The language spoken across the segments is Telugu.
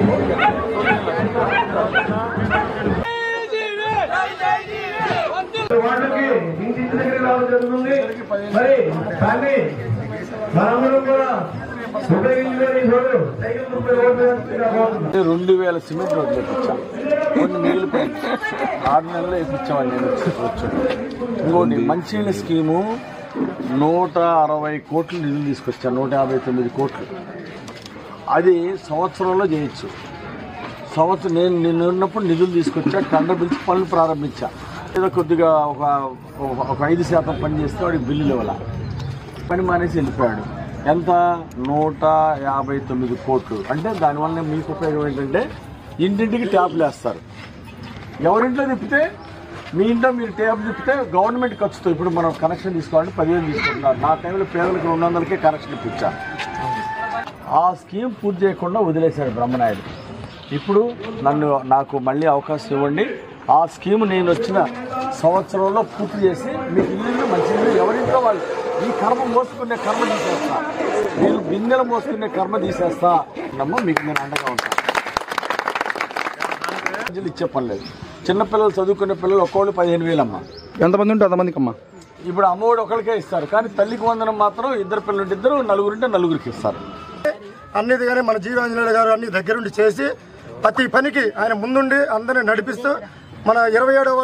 వాళ్ళకి ఇంటి దగ్గర రావడం జరుగుతుంది మరి దాన్ని మనందరం కూడా ఉపయోగించుకొని ఈరోజు సైకిల్ గుర్తు రోడ్డు వేయాల్సిందిగా కోరుతున్నాం. రెండు వేల సిమెంట్ రోడ్లు వేపించాం కొన్ని మిగిలిపోయింది ఆరు నెలలు వేపించామని నేను వచ్చి వచ్చాను ఇంకోటి మంచినీళ్ళ స్కీము నూట అరవై కోట్లు నిధులు తీసుకొచ్చాను నూట యాభై తొమ్మిది కోట్లు అది సంవత్సరంలో చేయొచ్చు సంవత్సరం నేను నిన్న ఉన్నప్పుడు నిధులు తీసుకొచ్చా టెండర్ పిలిచి పనులు ప్రారంభించా ఏదో కొద్దిగా ఒక ఒక- ఒక ఐదు శాతం పని చేస్తే వాడికి బిల్లులు ఇవ్వాల పని మానేసి వెళ్ళిపోయాడు ఎంత నూట యాభై తొమ్మిది కోట్లు అంటే దానివల్ల మీకు ఉపయోగం ఏంటంటే ఇంటింటికి ట్యాప్లు వేస్తారు ఎవరింట్లో తిప్పితే మీ ఇంట్లో మీరు ట్యాప్ తిప్పితే గవర్నమెంట్ ఖర్చుతో ఇప్పుడు మనం కనెక్షన్ తీసుకోవాలంటే పదివేలు తీసుకుంటున్నారు నా టైంలో పేదలకు రెండు వందలకే కనెక్షన్ ఇప్పించా ఆ స్కీమ్ పూర్తి చేయకుండా వదిలేశాడు బ్రహ్మనాయుడు ఇప్పుడు నన్ను నాకు మళ్ళీ అవకాశం ఇవ్వండి ఆ స్కీమ్ నేను వచ్చిన సంవత్సరంలో పూర్తి చేసి మీకు ఇల్లు మంచి ఇల్లు ఎవరింట్లో వాళ్ళు ఈ కర్మ మోసుకునే కర్మ తీసేస్తా మీరు బిందెలు మోసుకునే కర్మ తీసేస్తా నమ్మ మీకు నేను అండగా ఉంటాను ప్రజలు ఇచ్చే పని లేదు చిన్నపిల్లలు చదువుకునే పిల్లలు ఒక్కోళ్ళు పదిహేను వేలమ్మా ఎంతమంది ఉంటే అంతమందికి అమ్మా ఇప్పుడు అమ్మఒడి ఒకరికే ఇస్తారు కానీ తల్లికి వందనం మాత్రం ఇద్దరు పిల్లలు ఉంటే ఇద్దరు నలుగురుంటే నలుగురికి ఇస్తారు అన్నిది కానీ మన జీవాంజనేయుడు గారు అన్ని దగ్గరుండి చేసి ప్రతి పనికి ఆయన ముందుండి అందరిని నడిపిస్తూ మన ఇరవై ఏడవ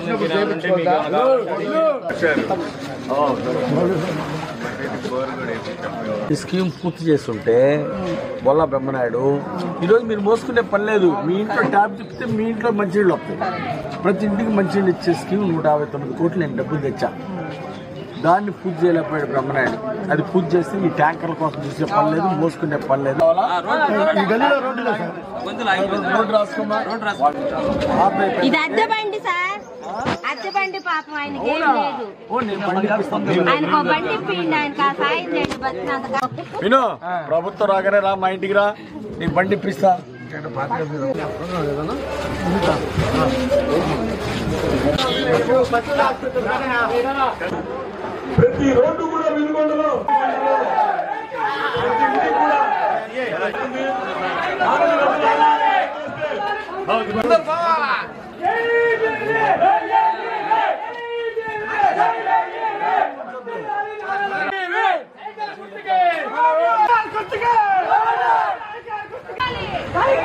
ఈ స్కీమ్ పూర్తి చేస్తుంటే బొల్ల బ్రహ్మనాయుడు ఈరోజు మీరు మోసుకునే పని లేదు మీ ఇంట్లో ట్యాప్ తిప్పితే మీ ఇంట్లో మంచినీళ్ళు వస్తాయి ప్రతి ఇంటికి మంచినీళ్ళు ఇచ్చే స్కీమ్ నూట యాభై తొమ్మిది కోట్లు నేను డబ్బులు తెచ్చా దాన్ని పూర్తి చేయలేకపోయాడు బ్రహ్మనాయుడు అది పూర్తి చేస్తే ఈ ట్యాంకర్ల కోసం చూసే పని లేదు మోసుకునే పని లేదు ఈ గల్లీలో రోడ్డులో సార్ రోడ్డు రాసుకోమా ఆపే పని. ఇది అద్దె బండి సార్ అద్దె బండి పాపం ఆయనకి ఏం లేదు ఓ, నేను బండి ఇప్పిస్తాను. ఆయనకు ఒక బండి ఇప్పిండి ఆయనకు ఆ సాయం చేయండి బతికినంతగా విను ప్రభుత్వం రాగానే రా మా ఇంటికి రా నీ బండి ఇప్పిస్తా ప్రతి రోడ్డు కూడా వినుకొండలో కాలి